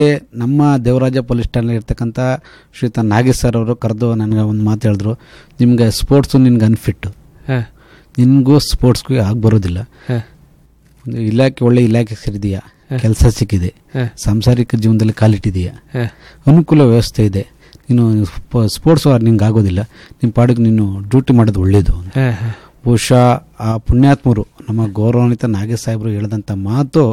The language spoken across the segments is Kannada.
ನಮ್ಮ ದೇವರಾಜ ಪೊಲೀಸ್ ಠಾಣೆ ಇರ್ತಕ್ಕಂಥ ಶ್ರೀಯುತ ನಾಗೇಶ್ ಸರ್ ಅವರು ಕರೆದು ನನಗೆ ಒಂದು ಮಾತು ಹೇಳಿದ್ರು ನಿಮ್ಗೆ ಸ್ಪೋರ್ಟ್ಸು ನಿನ್ಗೆ ಅನ್ಫಿಟ್ಟು ಹಾಂ ನಿನಗೂ ಸ್ಪೋರ್ಟ್ಸ್ಗೂ ಆಗಿ ಬರೋದಿಲ್ಲ ಹಾಂ ಒಂದು ಇಲಾಖೆ ಒಳ್ಳೆ ಇಲಾಖೆ ಸೇರಿದೆಯಾ ಕೆಲಸ ಸಿಕ್ಕಿದೆ ಹಾಂ ಸಾಂಸಾರಿಕ ಜೀವನದಲ್ಲಿ ಕಾಲಿಟ್ಟಿದೆಯಾ ಹಾಂ ಅನುಕೂಲ ವ್ಯವಸ್ಥೆ ಇದೆ ನೀನು ಸ್ಪ- ಸ್ಪೋರ್ಟ್ಸ್ ನಿಂಗೆ ಆಗೋದಿಲ್ಲ ನಿಮ್ಮ ಪಾಡಿಗೆ ನೀನು ಡ್ಯೂಟಿ ಮಾಡೋದು ಒಳ್ಳೆಯದು ಹಾಂ ಹಾಂ ಬಹುಶಃ ಆ ಪುಣ್ಯಾತ್ಮರು ನಮ್ಮ ಗೌರವಾನ್ವಿತ ನಾಗೇಶ್ ಸಾಹೇಬರು ಹೇಳಿದಂಥ ಮಾತು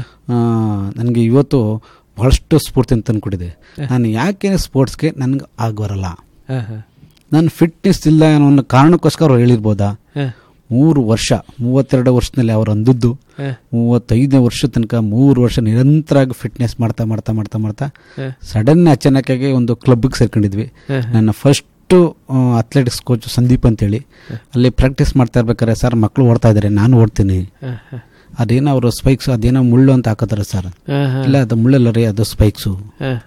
ನನಗೆ ಇವತ್ತು ಬಹಳಷ್ಟು ಸ್ಫೂರ್ತಿ ಅಂತ ತಂದ್ಕೊಟ್ಟಿದೆ ನಾನು ಯಾಕೆ ಸ್ಪೋರ್ಟ್ಸ್ಗೆ ನನಗೆ ಆಗಬರಲ್ಲ ಹಾಂ ಹಾಂ ನನ್ನ ಫಿಟ್ನೆಸ್ ಇಲ್ಲ ಅನ್ನೋ ಒಂದು ಕಾರಣಕ್ಕೋಸ್ಕರ ಅವ್ರು ಹೇಳಿರ್ಬೋದಾ ಹಾಂ ಮೂರು ವರ್ಷ ಮೂವತ್ತೆರಡು ವರ್ಷದಲ್ಲಿ ಅವ್ರು ಅಂದದ್ದು ಹಾಂ ಮೂವತ್ತೈದನೇ ವರ್ಷ ತನಕ ಮೂರು ವರ್ಷ ನಿರಂತರವಾಗಿ ಫಿಟ್ನೆಸ್ ಮಾಡ್ತಾ ಮಾಡ್ತಾ ಮಾಡ್ತಾ ಮಾಡ್ತಾ ಹಾಂ ಸಡನ್ ಅಚಾನಕ್ಕಾಗಿ ಒಂದು ಕ್ಲಬ್ಗೆ ಸೇರ್ಕೊಂಡಿದ್ವಿ ಹಾಂ ನನ್ನ ಫಸ್ಟು ಅಥ್ಲೆಟಿಕ್ಸ್ ಕೋಚ್ ಸಂದೀಪ್ ಅಂತೇಳಿ ಅಲ್ಲಿ ಪ್ರಾಕ್ಟೀಸ್ ಮಾಡ್ತಾ ಇರ್ಬೇಕಾದ್ರೆ ಸರ್ ಮಕ್ಕಳು ಓಡ್ತಾ ಇದ್ದಾರೆ ನಾನು ಓಡ್ತೀನಿ ಹಾಂ ಹಾಂ ಅದೇನೋ ಅವರು ಸ್ಪೈಕ್ಸ್ ಅದೇನೋ ಮುಳ್ಳು ಅಂತ ಹಾಕೋತಾರೆ ಸರ್ ಹಾಂ ಹಾಂ ಇಲ್ಲ ಅದು ಮುಳ್ಳಲ್ಲ ರೀ ಅದು ಸ್ಪೈಕ್ಸು ಹಾಂ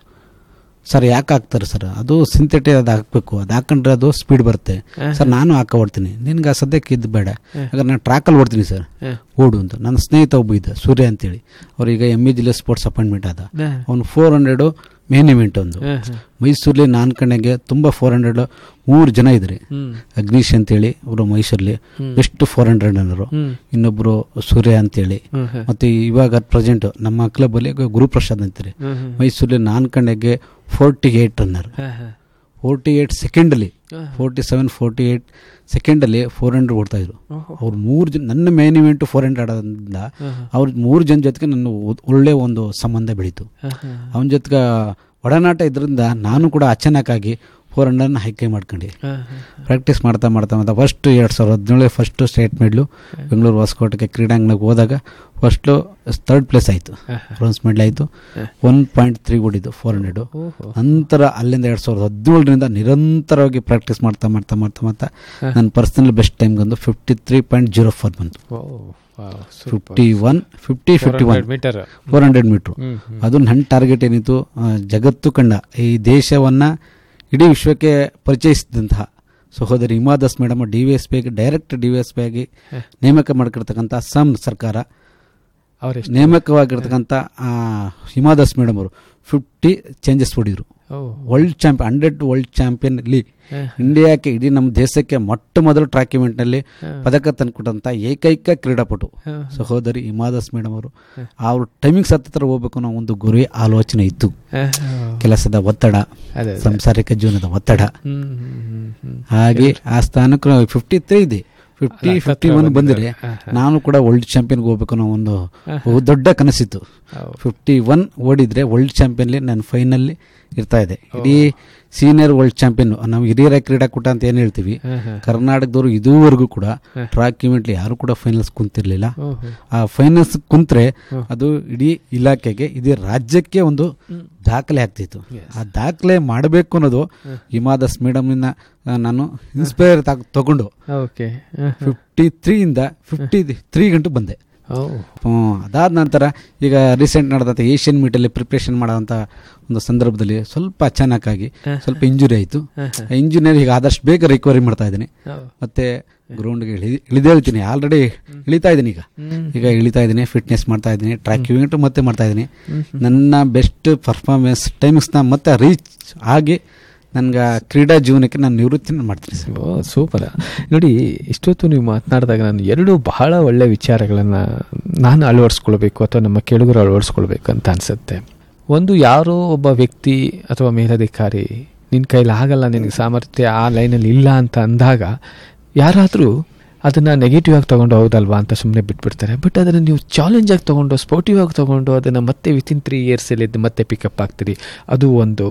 ಸರ್ ಯಾಕೆ ಹಾಕ್ತಾರೆ ಸರ್ ಅದು ಸಿಂಥೆಟಿಕ್ ಅದು ಹಾಕಬೇಕು ಅದು ಹಾಕೊಂಡ್ರೆ ಅದು ಸ್ಪೀಡ್ ಬರುತ್ತೆ ಸರ್ ನಾನು ಹಾಕ ಓಡ್ತೀನಿ ನಿನ್ಗೆ ಆ ಸದ್ಯಕ್ಕೆ ಇದು ಬೇಡ ಹಾಗಾದ್ರೆ ನಾನು ಟ್ರ್ಯಾಕಲ್ಲಿ ಓಡ್ತೀನಿ ಸರ್ ಹಾಂ ಓಡು ಅಂತ ನನ್ನ ಸ್ನೇಹಿತ ಒಬ್ಬ ಇದ್ದ ಸೂರ್ಯ ಅಂತೇಳಿ ಅವ್ರೀಗ ಎಮ್ ಇ ಜಿಲ್ಲೆ ಸ್ಪೋರ್ಟ್ಸ್ ಅಪಾಯಿಂಟ್ಮೆಂಟ್ ಆದ ಹಾಂ ಅವನು ಫೋರ್ ಹಂಡ್ರೆಡು ಮೇನ್ ಇವೆಂಟ್ ಒಂದು ಹಾಂ ಹಾಂ ಮೈಸೂರಲ್ಲಿ ನಾನು ಕಣೆಗೆ ತುಂಬ ಫೋರ್ ಹಂಡ್ರೆಡ್ ಮೂರು ಜನ ಇದ್ರಿ ಹ್ಞೂ ಅಗ್ನೀಶ್ ಅಂತೇಳಿ ಅವರು ಮೈಸೂರಲ್ಲಿ ಹ್ಮ್. ಬೆಸ್ಟ್ ಫೋರ್ ಹಂಡ್ರೆಡ್ ಅನ್ನೋರು ಹ್ಞೂ ಇನ್ನೊಬ್ಬರು ಸೂರ್ಯ ಅಂತೇಳಿ ಹ್ಞೂ ಹಾಂ ಮತ್ತು ಇವಾಗ ಪ್ರೆಸೆಂಟ್ ನಮ್ಮ ಕ್ಲಬ್ಬಲ್ಲಿ ಗುರುಪ್ರಸಾದ್ ಅಂತಾರೆ ಹ್ಞೂ ಹ್ಞೂ ಮೈಸೂರಲ್ಲಿ ನಾನು ಕಣೆಗೆ ಫೋರ್ಟಿ ಏಯ್ಟ್ ರನ್ನರ್ ಹಾಂ ಹಾಂ ಫೋರ್ಟಿ ಏಯ್ಟ್ ಸೆಕೆಂಡಲ್ಲಿ ಹಾಂ ಫೋರ್ಟಿ ಸೆವೆನ್ ಫೋರ್ಟಿ ಏಯ್ಟ್ ಸೆಕೆಂಡಲ್ಲಿ ಫೋರ್ ಹಂಡ್ರೆಡ್ ಓಡ್ತಾಯಿದ್ರು ಓಹೋ ಅವ್ರು ಮೂರು ಜನ ನನ್ನ ಮೇನ್ ಇವೆಂಟು ಫೋರ್ ಹಂಡ್ರೆಡ್ ಆದ್ರಿಂದ ಹಾಂ ಹಾಂ ಅವ್ರ ಮೂರು ಜನ ಜೊತೆಗೆ ನನ್ನ ಒ- ಒಳ್ಳೆ ಒಂದು ಸಂಬಂಧ ಬೆಳೀತು ಹಾಂ ಹಾಂ ಅವನ ಜೊತೆಗೆ ಒಡನಾಟ ಇದರಿಂದ ನಾನು ಕೂಡ ಅಚಾನಕ್ಕಾಗಿ ಫೋರ್ ಹಂಡ್ರೆಡ್ನ ಹೈಕೆ ಮಾಡ್ಕೊಂಡು ಹಾಂ ಹಾಂ ಪ್ರಾಕ್ಟೀಸ್ ಮಾಡ್ತಾ ಮಾಡ್ತಾ ಮಾಡ್ತಾ ಫಸ್ಟ್ ಎರಡು ಸಾವಿರದ ಹದಿನೇಳು ಫಸ್ಟು ಸ್ಟೇಟ್ ಮೆಡ್ಲು ಬೆಂಗಳೂರು ಹೊಸಕೋಟೆಗೆ ಕ್ರೀಡಾಂಗಣಕ್ಕೆ ಹೋದಾಗ ಫಸ್ಟು ಥರ್ಡ್ ಪ್ಲೇಸ್ ಆಯಿತು ಹಾಂ ಬ್ರೋನ್ಸ್ ಮೆಡಲ್ ಆಯಿತು ಹಾಂ. ಒನ್ ಪಾಯಿಂಟ್ ತ್ರೀ ಓಡಿದ್ದು ಫೋರ್ ಹಂಡ್ರೆಡು ಓಹೋ ನಂತರ ಅಲ್ಲಿಂದ ಎರಡು ಸಾವಿರದ ಹದಿನೇಳರಿಂದ ನಿರಂತರವಾಗಿ ಪ್ರಾಕ್ಟೀಸ್ ಮಾಡ್ತಾ ಮಾಡ್ತಾ ಮಾಡ್ತಾ ಮಾಡ್ತಾ ಹಾಂ. ನನ್ನ ಪರ್ಸನಲ್ ಬೆಸ್ಟ್ ಟೈಮ್ ಬಂದು fifty three point zero four ಬಂತು oh wow fifty one fifty fifty one metre four hundred metre ಹ್ಞೂ ಹ್ಞೂ ಅದು ನನ್ನ ಟಾರ್ಗೆಟ್ ಏನಿತ್ತು ಆ, ಜಗತ್ತು ಕಂಡ ಈ ದೇಶವನ್ನು ಇಡೀ ವಿಶ್ವಕ್ಕೆ ಪರಿಚಯಿಸಿದಂತಹ ಸಹೋದರಿ Hima Das madam D V S P ಆಗಿ direct D V S P ಆಗಿ ಹ. ನೇಮಕ ಮಾಡ್ಕಿರ್ತಕ್ಕಂಥ ಅಸ್ಸಾಂ ಸರ್ಕಾರ ಅವರೆಷ್ಟು ನೇಮಕವಾಗಿರ್ತಕ್ಕಂಥ ಆ, ಹಿಮಾ ದಾಸ್ ಮೇಡಮ್ ಅವರು ಫಿಫ್ಟಿ ಚೇಂಜಸ್ ಹೊಡಿದ್ರು ಓ world champion hundred world champion ಅಲ್ಲಿ ಹಾಂ ಇಂಡಿಯಾಕ್ಕೆ ಇಡೀ ನಮ್ಮ ದೇಶಕ್ಕೆ ಮೊಟ್ಟ ಮೊದಲು ಟ್ರ್ಯಾಕ್ ಇವೆಂಟ್ನಲ್ಲಿ ಹಾಂ ಪದಕ ತಂದುಕೊಟ್ಟಂಥ ಏಕೈಕ ಕ್ರೀಡಾಪಟು ಹಾಂ ಸಹೋದರಿ ಹಿಮಾದಾಸ್ ಮೇಡಮ್ ಅವರು ಹ. ಅವ್ರ ಟೈಮಿಂಗ್ಸ್ ಹತ್ತಿರ ಹೋಗ್ಬೇಕು ಅನ್ನೋ ಒಂದು ಗುರಿ ಆಲೋಚನೆ ಇತ್ತು ಹಾಂ ಕೆಲಸದ ಒತ್ತಡ ಅದೇ ಅದೇ ಸಂಸಾರಿಕ ಜೀವನದ ಒತ್ತಡ ಹ್ಞೂ ಹ್ಞೂ ಹ್ಞೂ ಹಾಗೆ ಆ ಸ್ಥಾನಕ್ಕೆ ಫಿಫ್ಟಿ ತ್ರೀ ಇದೆ ಫಿಫ್ಟಿ ಅಲ್ಲ, ಫಿಫ್ಟಿ ಹತ್ರ ಒನ್ ಬಂದಿದ್ದಾರೆ. ಬಂದರೆ ಹಾ, ಹಾ. ನಾನು ಕೂಡ ವರ್ಲ್ಡ್ ಚಾಂಪಿಯನ್ಗೆ ಹೋಗ್ಬೇಕು ಅನ್ನೋ ಒಂದು ಹಾ, ಬಹು ದೊಡ್ಡ ಕನಸಿತ್ತು ಹೌದು. ಫಿಫ್ಟಿ ಒನ್ ಓಡಿದ್ರೆ ವರ್ಲ್ಡ್ ಚಾಂಪಿಯನ್ಲಿ ನಾನು ಫೈನಲ್ಲಿ ಇರ್ತಾ ಇದೆ ಇಡೀ ಸೀನಿಯರ್ ವರ್ಲ್ಡ್ ಚಾಂಪಿಯನ್ ನಾವು ಹಿರಿಯರ ಕ್ರೀಡಾಕೂಟ ಅಂತ ಏನು ಹೇಳ್ತೀವಿ ಹಾಂ ಹಾಂ ಕರ್ನಾಟಕದವರು ಇದುವರೆಗೂ ಕೂಡ ಹಾ. ಟ್ರ್ಯಾಕ್ ಇವೆಂಟ್ಲಿ ಯಾರು ಕೂಡ ಫೈನಲ್ಸ್ ಕುಂತಿರ್ಲಿಲ್ಲ ಓಹೋ ಆ ಫೈನಲ್ಸ್ ಕುಂತ್ರೆ ಹ್ಮ್. ಅದು ಇಡೀ ಇಲಾಖೆಗೆ ಇಡೀ ರಾಜ್ಯಕ್ಕೆ ಒಂದು ದಾಖಲೆ ಆಗ್ತಿತ್ತು Yes. ಆ ದಾಖಲೆ ಮಾಡಬೇಕು ಅನ್ನೋದು ಹಿಮಾದಾಸ್ ಮೇಡಮ್ನ ನಾನು ಇನ್ಸ್ಪೈರ್ ತಗೊಂಡು ಓಕೆ ಹಾಂ ಹಾಂ ಫಿಫ್ಟಿ ತ್ರೀಯಿಂದ ಫಿಫ್ಟಿ ತ್ರೀ ಗಂಟು ಬಂದೆ ಓ ಹ್ಮ್, ಅದಾದ ನಂತರ ಈಗ ರೀಸೆಂಟ್ ನಡೆದಂಥ ಏಷ್ಯನ್ ಮೀಟಲ್ಲಿ ಪ್ರಿಪ್ರೇಷನ್ ಮಾಡೋಂಥ ಒಂದು ಸಂದರ್ಭದಲ್ಲಿ ಸ್ವಲ್ಪ ಅಚಾನಕ್ಕಾಗಿ ಹಾ. ಸ್ವಲ್ಪ ಇಂಜುರಿ ಆಯಿತು ಹಾಂ ಹಾಂ ಇಂಜುರಿಯರ್ ಈಗ ಆದಷ್ಟು ಬೇಗ ರಿಕವರಿ ಮಾಡ್ತಾ ಇದ್ದೀನಿ ಹೌದು. ಮತ್ತೆ ಗ್ರೌಂಡ್ಗೆ ಇಳಿ ಇಳಿದೇಳ್ತೀನಿ ಆಲ್ರೆಡಿ ಇಳಿತಾ ಇದ್ದೀನಿ ಈಗ ಹ್ಮ್. ಈಗ ಇಳಿತಾ ಇದ್ದೀನಿ ಫಿಟ್ನೆಸ್ ಮಾಡ್ತಾ ಇದ್ದೀನಿ ಟ್ರ್ಯಾಕ್ ಇವೆಂಟ್ ಮತ್ತೆ ಮಾಡ್ತಾ ಇದ್ದೀನಿ ಹ್ಮ್. ನನ್ನ ಬೆಸ್ಟ್ ಪರ್ಫಾರ್ಮೆನ್ಸ್ ಟೈಮಿಂಗ್ಸ್ನ ಮತ್ತೆ ರೀಚ್ ಆಗಿ ನನಗೆ ಕ್ರೀಡಾ ಜೀವನಕ್ಕೆ ನಾನು ನಿವೃತ್ತಿನ ಮಾಡ್ತೀನಿ ಸರ್ ಓ ಸೂಪರ್ ನೋಡಿ ಇಷ್ಟೊತ್ತು ನೀವು ಮಾತನಾಡಿದಾಗ ನಾನು ಎರಡು ಬಹಳ ಒಳ್ಳೆ ವಿಚಾರಗಳನ್ನು ನಾನು ಅಳವಡಿಸ್ಕೊಳ್ಬೇಕು ಅಥವಾ ನಮ್ಮ ಕೆಳಗರು ಅಳವಡಿಸ್ಕೊಳ್ಬೇಕು ಅಂತ ಅನಿಸುತ್ತೆ ಒಂದು ಯಾರೋ ಒಬ್ಬ ವ್ಯಕ್ತಿ ಅಥವಾ ಮೇಲಧಿಕಾರಿ ನಿನ್ನ ಕೈಲಿ ಆಗಲ್ಲ ನಿನಗೆ ಸಾಮರ್ಥ್ಯ ಆ ಲೈನಲ್ಲಿ ಇಲ್ಲ ಅಂತ ಅಂದಾಗ ಯಾರಾದರೂ ಅದನ್ನು ನೆಗೆಟಿವ್ ಆಗಿ ತೊಗೊಂಡು ಹೌದಲ್ವಾ ಅಂತ ಸುಮ್ಮನೆ ಬಿಟ್ಬಿಡ್ತಾರೆ ಬಟ್ ಅದನ್ನು ನೀವು ಚಾಲೆಂಜ್ ಆಗಿ ತೊಗೊಂಡು ಸ್ಪೋರ್ಟಿವ್ ಆಗಿ ತೊಗೊಂಡು ಅದನ್ನು ಮತ್ತೆ ವಿತಿನ್ ತ್ರೀ ಇಯರ್ಸಲ್ಲಿ ಮತ್ತೆ ಪಿಕಪ್ ಆಗ್ತೀರಿ ಅದು ಒಂದು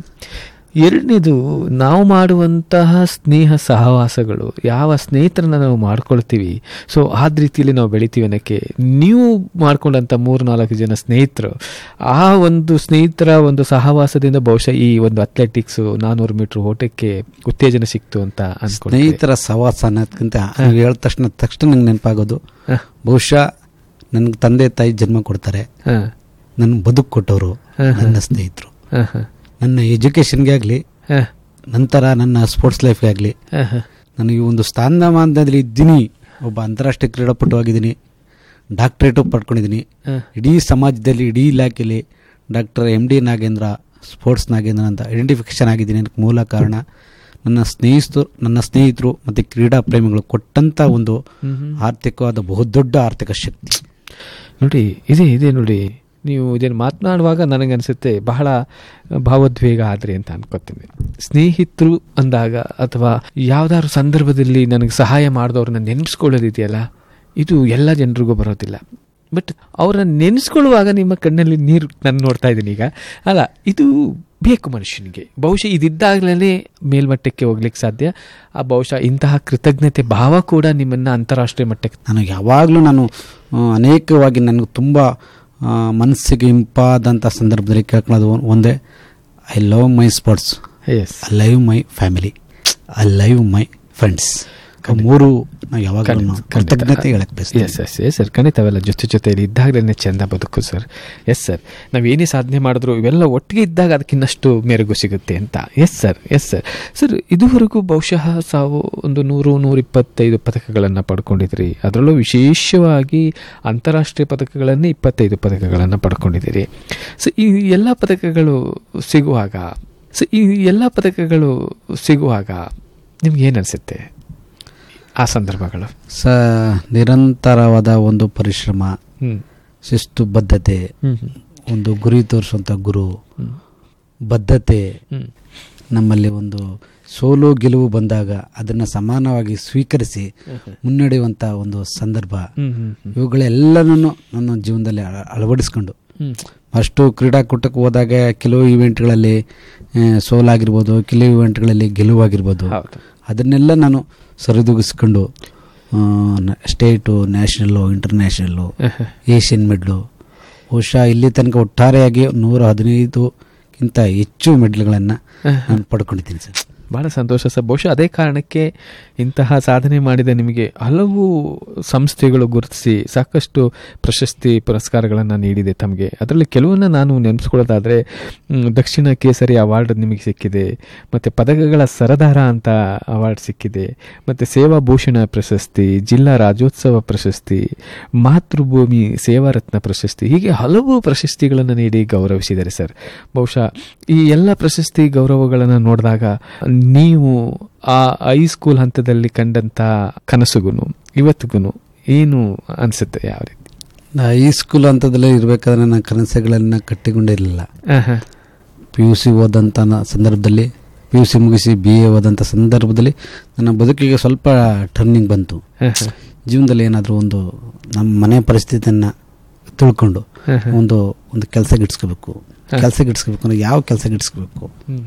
ಎರಡನೇದು ನಾವು ಮಾಡುವಂತಹ ಸ್ನೇಹ ಸಹವಾಸಗಳು ಯಾವ ಸ್ನೇಹಿತರನ್ನ ನಾವು ಮಾಡ್ಕೊಳ್ತೀವಿ ಸೊ ಆದ ರೀತಿಯಲ್ಲಿ ನಾವು ಬೆಳಿತೀವಿ ಅನ್ನೋಕ್ಕೆ ನೀವು ಮಾಡ್ಕೊಂಡಂಥ ಮೂರು ನಾಲ್ಕು ಜನ ಸ್ನೇಹಿತರು ಆ ಒಂದು ಸ್ನೇಹಿತರ ಒಂದು ಸಹವಾಸದಿಂದ ಬಹುಶಃ ಈ ಒಂದು ಅಥ್ಲೆಟಿಕ್ಸು ನಾನ್ನೂರು ಮೀಟ್ರ್ ಓಟಕ್ಕೆ ಉತ್ತೇಜನ ಸಿಕ್ತು ಅಂತ ಅನ್ಕೊಂಡು ಸ್ನೇಹಿತರ ಸವಾಸ ಅನ್ನೋದಕ್ಕಿಂತ ನೀವು ಹೇಳಿದ ತಕ್ಷಣ ತಕ್ಷಣ ನಂಗೆ ನೆನಪಾಗೋದು ಬಹುಶಃ ನನಗೆ ತಂದೆ ತಾಯಿ ಜನ್ಮ ಕೊಡ್ತಾರೆ ಹಾಂ ನನ್ನ ಬದುಕು ಕೊಟ್ಟವರು ಹಾ, ಹಾ. ನನ್ನ ಸ್ನೇಹಿತರು ಹಾಂ ಹಾಂ ನನ್ನ ಎಜುಕೇಷನ್ಗೆ ಆಗಲಿ ಹಾಂ ನಂತರ ನನ್ನ ಸ್ಪೋರ್ಟ್ಸ್ ಲೈಫ್ಗೆ ಆಗಲಿ ಹಾಂ ಹಾಂ ನನಗೆ ಒಂದು ಸ್ಥಾನಮಾನದಲ್ಲಿ ಇದ್ದೀನಿ ಒಬ್ಬ ಅಂತಾರಾಷ್ಟ್ರೀಯ ಕ್ರೀಡಾಪಟು ಆಗಿದ್ದೀನಿ ಡಾಕ್ಟ್ರೇಟು ಪಡ್ಕೊಂಡಿದ್ದೀನಿ ಹಾಂ ಇಡೀ ಸಮಾಜದಲ್ಲಿ ಇಡೀ ಇಲಾಖೆಯಲ್ಲಿ doctor M D Nagendra sports Nagendra ಅಂತ ಐಡೆಂಟಿಫಿಕೇಶನ್ ಆಗಿದ್ದೀನಿ ಅದಕ್ಕೆ ಮೂಲ ಕಾರಣ ನನ್ನ ಸ್ನೇಹಿತರು ನನ್ನ ಸ್ನೇಹಿತರು ಮತ್ತು ಕ್ರೀಡಾ ಪ್ರೇಮಿಗಳು ಕೊಟ್ಟಂಥ ಒಂದು ಆರ್ಥಿಕವಾದ ಬಹುದೊಡ್ಡ ಆರ್ಥಿಕ ಶಕ್ತಿ ನೋಡಿ ಇದೆ ಇದೆ ನೋಡಿ ನೀವು ಇದನ್ನು ಮಾತನಾಡುವಾಗ ನನಗನ್ಸುತ್ತೆ ಬಹಳ ಭಾವೋದ್ವೇಗ ಆದ್ರಿ ಅಂತ ಅನ್ಕೋತೀನಿ ಸ್ನೇಹಿತರು ಅಂದಾಗ ಅಥವಾ ಯಾವ್ದಾದ್ರು ಸಂದರ್ಭದಲ್ಲಿ ನನಗೆ ಸಹಾಯ ಮಾಡಿದವ್ರನ್ನ ನೆನೆಸ್ಕೊಳ್ಳೋದಿದೆಯಲ್ಲ ಇದು ಎಲ್ಲ ಜನರಿಗೂ ಬರೋದಿಲ್ಲ ಬಟ್ ಅವ್ರನ್ನ ನೆನೆಸ್ಕೊಳ್ಳುವಾಗ ನಿಮ್ಮ ಕಣ್ಣಲ್ಲಿ ನೀರು ನಾನು ನೋಡ್ತಾ ಇದ್ದೀನಿ ಈಗ ಅಲ್ಲ ಇದು ಬೇಕು ಮನುಷ್ಯನಿಗೆ ಬಹುಶಃ ಇದಿದ್ದಾಗಲೇ ಮೇಲ್ಮಟ್ಟಕ್ಕೆ ಹೋಗ್ಲಿಕ್ಕೆ ಸಾಧ್ಯ ಆ ಬಹುಶಃ ಇಂತಹ ಕೃತಜ್ಞತೆ ಭಾವ ಕೂಡ ನಿಮ್ಮನ್ನು ಅಂತಾರಾಷ್ಟ್ರೀಯ ಮಟ್ಟಕ್ಕೆ ನಾನು ಯಾವಾಗಲೂ ನಾನು ಆ, ಅನೇಕವಾಗಿ ನನಗೆ ತುಂಬ ಆ, ಮನಸ್ಸಿಗೆ ಇಂಪಾದಂಥ ಸಂದರ್ಭದಲ್ಲಿ ಕೇಳ್ಕೊಳ್ಳೋದು ಒನ್- ಒಂದೇ I love my sports yes I live my family I live my friends ಮೂರು ನಾವು ಯಾವಾಗಲೂ ಕೃತಜ್ಞತೆ ಹೇಳಕ್ ಬಯಸ್ತೀನಿ ಎಸ್ ಎಸ್ ಎಸ್ ಸರ್ ಖಂಡಿತ ಅವೆಲ್ಲ ಜೊತೆ ಜೊತೆಯಲ್ಲಿ ಇದ್ದಾಗಲೇ ಚೆಂದ ಬದುಕು ಸರ್ ಎಸ್ ಸರ್ ನಾವು ಏನೇ ಸಾಧನೆ ಮಾಡಿದ್ರು ಇವೆಲ್ಲ ಒಟ್ಟಿಗೆ ಇದ್ದಾಗ ಅದಕ್ಕಿನ್ನಷ್ಟು ಮೆರುಗು ಸಿಗುತ್ತೆ ಅಂತ yes sir yes sir sir ಇದುವರೆಗೂ ಬಹುಶಃ ಸಾವು ಒಂದು ನೂರು ನೂರಿಪ್ಪತ್ತೈದು ಪದಕಗಳನ್ನು ಪಡ್ಕೊಂಡಿದ್ರಿ ಅದರಲ್ಲೂ ವಿಶೇಷವಾಗಿ ಅಂತಾರಾಷ್ಟ್ರೀಯ ಪದಕಗಳನ್ನೇ ಇಪ್ಪತ್ತೈದು ಪದಕಗಳನ್ನು ಪಡ್ಕೊಂಡಿದ್ದೀರಿ ಸೊ ಈ ಎಲ್ಲ ಪದಕಗಳು ಸಿಗುವಾಗ ಸೊ ಈ ಎಲ್ಲ ಪದಕಗಳು ಸಿಗುವಾಗ ನಿಮ್ಗೆ ಏನು ಅನಿಸುತ್ತೆ ಆ ಸಂದರ್ಭಗಳು ಸ ನಿರಂತರವಾದ ಒಂದು ಪರಿಶ್ರಮ ಹ್ಮ್ ಶಿಸ್ತು ಬದ್ಧತೆ ಹ್ಮ್ ಹ್ಮ್ ಒಂದು ಗುರಿ ತೋರಿಸುವಂಥ ಗುರು ಹ್ಮ್ ಬದ್ಧತೆ ಹ್ಮ್ ನಮ್ಮಲ್ಲಿ ಒಂದು ಸೋಲು ಗೆಲುವು ಬಂದಾಗ ಅದನ್ನು ಸಮಾನವಾಗಿ ಸ್ವೀಕರಿಸಿ ಮುನ್ನಡೆಯುವಂಥ ಒಂದು ಸಂದರ್ಭ ಹ್ಮ್ ಹ್ಮ್ ಹ್ಮ್ ಇವುಗಳೆಲ್ಲನೂ ನನ್ನ ಜೀವನದಲ್ಲಿ ಅಳ- ಅಳವಡಿಸ್ಕೊಂಡು ಹ್ಮ್ ಅಷ್ಟು ಕ್ರೀಡಾಕೂಟಕ್ಕೆ ಹೋದಾಗ ಕೆಲವು ಇವೆಂಟ್ಗಳಲ್ಲಿ ಆ, ಸೋಲಾಗಿರ್ಬೋದು ಕೆಲವು ಇವೆಂಟ್ಗಳಲ್ಲಿ ಗೆಲುವಾಗಿರ್ಬೋದು ಹೌದು ಅದನ್ನೆಲ್ಲ ನಾನು ಸರಿದೂಗಿಸ್ಕೊಂಡು ಆ, ನ- state national international Asian medal ಬಹುಶಃ ಇಲ್ಲಿ ತನಕ ಒಟ್ಟಾರೆಯಾಗಿ ನೂರ ಹದಿನೈದುಕ್ಕಿಂತ ಹೆಚ್ಚು ಮೆಡ್ಲ್ಗಳನ್ನು ನಾನು ಪಡ್ಕೊಂಡಿದ್ದೀನಿ ಸರ್ ಬಹಳ ಸಂತೋಷ ಸರ್ ಬಹುಶಃ ಅದೇ ಕಾರಣಕ್ಕೆ ಇಂತಹ ಸಾಧನೆ ಮಾಡಿದ ನಿಮಗೆ ಹಲವು ಸಂಸ್ಥೆಗಳು ಗುರುತಿಸಿ ಸಾಕಷ್ಟು ಪ್ರಶಸ್ತಿ ಪುರಸ್ಕಾರಗಳನ್ನು ನೀಡಿದೆ ತಮಗೆ ಅದರಲ್ಲಿ ಕೆಲವನ್ನ ನಾನು ನೆನೆಸ್ಕೊಳ್ಳೋದಾದರೆ ಮ್, ದಕ್ಷಿಣ ಕೇಸರಿ ಅವಾರ್ಡ್ ನಿಮಗೆ ಸಿಕ್ಕಿದೆ ಮತ್ತು ಪದಕಗಳ ಸರದಾರ ಅಂತ ಅವಾರ್ಡ್ ಸಿಕ್ಕಿದೆ ಮತ್ತು ಸೇವಾ ಭೂಷಣ ಪ್ರಶಸ್ತಿ ಜಿಲ್ಲಾ ರಾಜ್ಯೋತ್ಸವ ಪ್ರಶಸ್ತಿ ಮಾತೃಭೂಮಿ ಸೇವಾರತ್ನ ಪ್ರಶಸ್ತಿ ಹೀಗೆ ಹಲವು ಪ್ರಶಸ್ತಿಗಳನ್ನು ನೀಡಿ ಗೌರವಿಸಿದ್ದಾರೆ ಸರ್ ಬಹುಶಃ ಈ ಎಲ್ಲ ಪ್ರಶಸ್ತಿ ಗೌರವಗಳನ್ನು ನೋಡಿದಾಗ ನೀವು ಆ ಹೈಸ್ಕೂಲ್ ಹಂತದಲ್ಲಿ ಕಂಡಂಥ ಕನಸುಗುನು ಇವತ್ತಿಗೂ ಏನು ಅನಿಸುತ್ತೆ ಯಾವ ರೀತಿ ಹೈಸ್ಕೂಲ್ ಹಂತದಲ್ಲೇ ಇರಬೇಕಾದ್ರೆ ನನ್ನ ಕನಸುಗಳನ್ನು ಕಟ್ಟಿಕೊಂಡಿರಲಿಲ್ಲ ಪಿ ಯು ಸಿ ಓದಂಥ ನ- ಸಂದರ್ಭದಲ್ಲಿ ಪಿ ಯು ಸಿ ಮುಗಿಸಿ ಬಿ ಎ ಓದಂಥ ಸಂದರ್ಭದಲ್ಲಿ ನನ್ನ ಬದುಕಿಗೆ ಸ್ವಲ್ಪ ಟರ್ನಿಂಗ್ ಬಂತು ಜೀವನದಲ್ಲಿ ಏನಾದರೂ ಒಂದು ನಮ್ಮ ಮನೆ ಪರಿಸ್ಥಿತಿಯನ್ನು ತಿಳ್ಕೊಂಡು ಒಂದು ಒಂದು ಕೆಲಸ ಗಿಡ್ಸ್ಕೋಬೇಕು ಕೆಲಸ ಗಿಡ್ಸ್ಕೋಬೇಕು ಅಂದ್ರೆ ಯಾವ ಕೆಲಸ ಗಿಡ್ಸ್ಕೋಬೇಕು ಹ್ಮ್.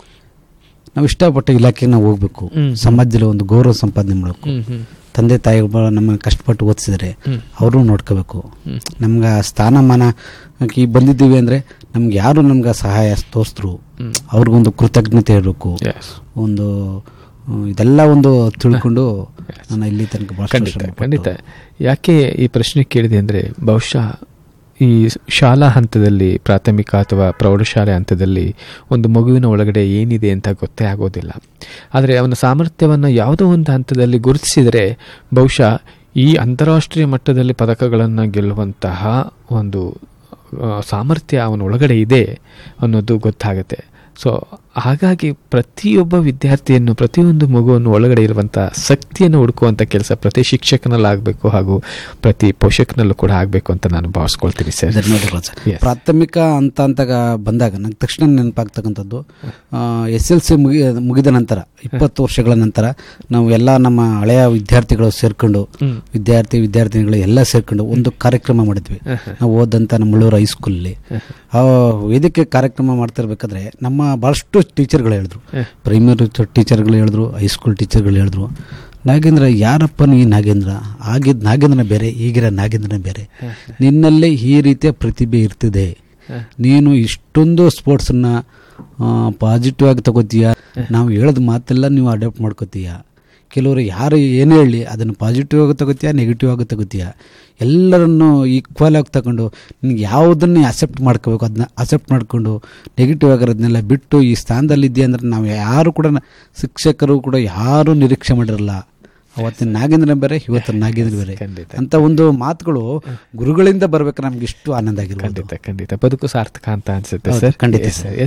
ನಾವು ಇಷ್ಟಪಟ್ಟ ಇಲಾಖೆಗೆ ನಾವು ಹೋಗ್ಬೇಕು ಹ್ಮ್. ಸಮಾಜದಲ್ಲಿ ಒಂದು ಗೌರವ ಸಂಪಾದನೆ ಮಾಡಬೇಕು ಹ್ಮ್, ಹ್ಮ್, ತಂದೆ ತಾಯಿಗಳು ನಮ್ಮನ್ನು ಕಷ್ಟಪಟ್ಟು ಓದಿಸಿದ್ರೆ ಹ್ಮ್. ಅವರು ನೋಡ್ಕೋಬೇಕು ಹ್ಮ್. ನಮ್ಗೆ ಆ ಸ್ಥಾನಮಾನ ಈ ಬಂದಿದ್ದೀವಿ ಅಂದರೆ ನಮ್ಗೆ ಯಾರು ನಮ್ಗೆ ಸಹಾಯ ತೋರಿಸಿದ್ರು ಹ್ಮ್. ಅವ್ರಿಗೊಂದು ಕೃತಜ್ಞತೆ ಇರಬೇಕು Yes. ಒಂದು ಹ್ಮ್, ಇದೆಲ್ಲ ಒಂದು ತಿಳ್ಕೊಂಡು ನಾನು ಇಲ್ಲಿ ತನಕ ಭಾಳ ಖಂಡಿತ ಖಂಡಿತ ಯಾಕೆ ಈ ಪ್ರಶ್ನೆ ಕೇಳಿದೆ ಅಂದರೆ ಬಹುಶಃ ಈ ಶಾಲಾ ಹಂತದಲ್ಲಿ ಪ್ರಾಥಮಿಕ ಅಥವಾ ಪ್ರೌಢಶಾಲೆ ಹಂತದಲ್ಲಿ ಒಂದು ಮಗುವಿನ ಒಳಗಡೆ ಏನಿದೆ ಅಂತ ಗೊತ್ತೇ ಆಗೋದಿಲ್ಲ ಆದರೆ ಅವನ ಸಾಮರ್ಥ್ಯವನ್ನು ಯಾವುದೋ ಒಂದು ಹಂತದಲ್ಲಿ ಗುರುತಿಸಿದರೆ ಬಹುಶಃ ಈ ಅಂತಾರಾಷ್ಟ್ರೀಯ ಮಟ್ಟದಲ್ಲಿ ಪದಕಗಳನ್ನು ಗೆಲ್ಲುವಂತಹ ಒಂದು ಆ, ಸಾಮರ್ಥ್ಯ ಅವನ ಒಳಗಡೆ ಇದೆ ಅನ್ನೋದು ಗೊತ್ತಾಗುತ್ತೆ ಸೊ ಹಾಗಾಗಿ ಪ್ರತಿಯೊಬ್ಬ ವಿದ್ಯಾರ್ಥಿಯನ್ನು ಪ್ರತಿಯೊಂದು ಮಗುವನ್ನು ಒಳಗಡೆ ಇರುವಂಥ ಶಕ್ತಿಯನ್ನು ಹುಡುಕುವಂಥ ಕೆಲಸ ಪ್ರತಿ ಶಿಕ್ಷಕನಲ್ಲಾಗಬೇಕು ಹಾಗೂ ಪ್ರತಿ ಪೋಷಕನಲ್ಲೂ ಕೂಡ ಆಗಬೇಕು ಅಂತ ನಾನು ಭಾವಿಸ್ಕೊಳ್ತೀನಿ ಸರ್ ಧನ್ಯವಾದಗಳು ಸರ್ Yes. ಪ್ರಾಥಮಿಕ ಅಂತ ಅಂತ ಬಂದಾಗ ನಂಗೆ ತಕ್ಷಣ ನೆನಪಾಗ್ತಕ್ಕಂಥದ್ದು ಎಸ್ ಎಲ್ ಸಿ ಮುಗಿ ಮುಗಿದ ನಂತರ ಇಪ್ಪತ್ತು ವರ್ಷಗಳ ನಂತರ ನಾವು ಎಲ್ಲ ನಮ್ಮ ಹಳೆಯ ವಿದ್ಯಾರ್ಥಿಗಳು ಸೇರ್ಕೊಂಡು ಹ್ಮ್. ವಿದ್ಯಾರ್ಥಿ ವಿದ್ಯಾರ್ಥಿನಿಗಳು ಎಲ್ಲ ಸೇರ್ಕೊಂಡು ಒಂದು ಕಾರ್ಯಕ್ರಮ ಮಾಡಿದ್ವಿ ನಾವು ಓದಂಥ ನಮ್ಮ ಮುಳ್ಳೂರು ಹೈಸ್ಕೂಲಲ್ಲಿ ಆ ವೇದಿಕೆ ಕಾರ್ಯಕ್ರಮ ಮಾಡ್ತಿರ್ಬೇಕಾದ್ರೆ ನಮ್ಮ ಭಾಳಷ್ಟು ಟೀಚರ್ಗಳು ಹೇಳಿದ್ರು ಪ್ರೈಮರಿ ಟೀಚರ್ಗಳು ಹೇಳಿದ್ರು ಹೈಸ್ಕೂಲ್ ಟೀಚರ್ಗಳು ಹೇಳಿದ್ರು ನಾಗೇಂದ್ರ ಯಾರಪ್ಪನು ಈ ನಾಗೇಂದ್ರ ಆಗಿದ್ದ ನಾಗೇಂದ್ರ ಬೇರೆ ಈಗಿರೋ ನಾಗೇಂದ್ರ ಬೇರೆ ನಿನ್ನಲ್ಲೇ ಈ ರೀತಿಯ ಪ್ರತಿಭೆ ಇರ್ತಿದೆ ನೀನು ಇಷ್ಟೊಂದು ಸ್ಪೋರ್ಟ್ಸನ್ನ ಪಾಸಿಟಿವ್ ಆಗಿ ತಗೋತೀಯ ನಾವು ಹೇಳೋದು ಮಾತೆಲ್ಲ ನೀವು ಅಡಾಪ್ಟ್ ಮಾಡ್ಕೋತೀಯ ಕೆಲವರು ಯಾರು ಏನೇ ಹೇಳಿ ಅದನ್ನು ಪಾಸಿಟಿವ್ ಆಗಿ ತಗೋತೀಯ ನೆಗೆಟಿವ್ ಆಗಿ ತಗೋತೀಯ ಎಲ್ಲರನ್ನು ಈಕ್ವಲ್ ಆಗಿ ತಗೊಂಡು ನಿನ್ಗೆ ಯಾವುದನ್ನೇ ಅಕ್ಸೆಪ್ಟ್ ಮಾಡ್ಕೋಬೇಕು ಅದನ್ನ ಅಕ್ಸೆಪ್ಟ್ ಮಾಡಿಕೊಂಡು ನೆಗೆಟಿವ್ ಆಗಿರೋದನ್ನೆಲ್ಲ ಬಿಟ್ಟು ಈ ಸ್ಥಾನದಲ್ಲಿ ಇದೆಯಾ ಅಂದ್ರೆ ನಾವು ಯಾರು ಕೂಡ ನ- ಶಿಕ್ಷಕರು ಕೂಡ ಯಾರೂ ನಿರೀಕ್ಷೆ ಮಾಡಿರಲ್ಲ ಅವತ್ತಿನ ನಾಗೇಂದ್ರ ಬೇರೆ ಇವತ್ತಿನ ನಾಗೇಂದ್ರ ಬೇರೆ ಖಂಡಿತ ಅಂತ ಒಂದು ಮಾತುಗಳು ಗುರುಗಳಿಂದ ಬರ್ಬೇಕು ನಮ್ಗೆ ಇಷ್ಟು ಆನಂದ ಆಗಿರ್ಬೋದು ಖಂಡಿತ ಖಂಡಿತ ಬದುಕು ಸಾರ್ಥಕ ಅಂತ ಅನ್ಸುತ್ತೆ ಹೌದು, ಸರ್ ಖಂಡಿತ ಎಸ್ ಸರ್. ಸರ್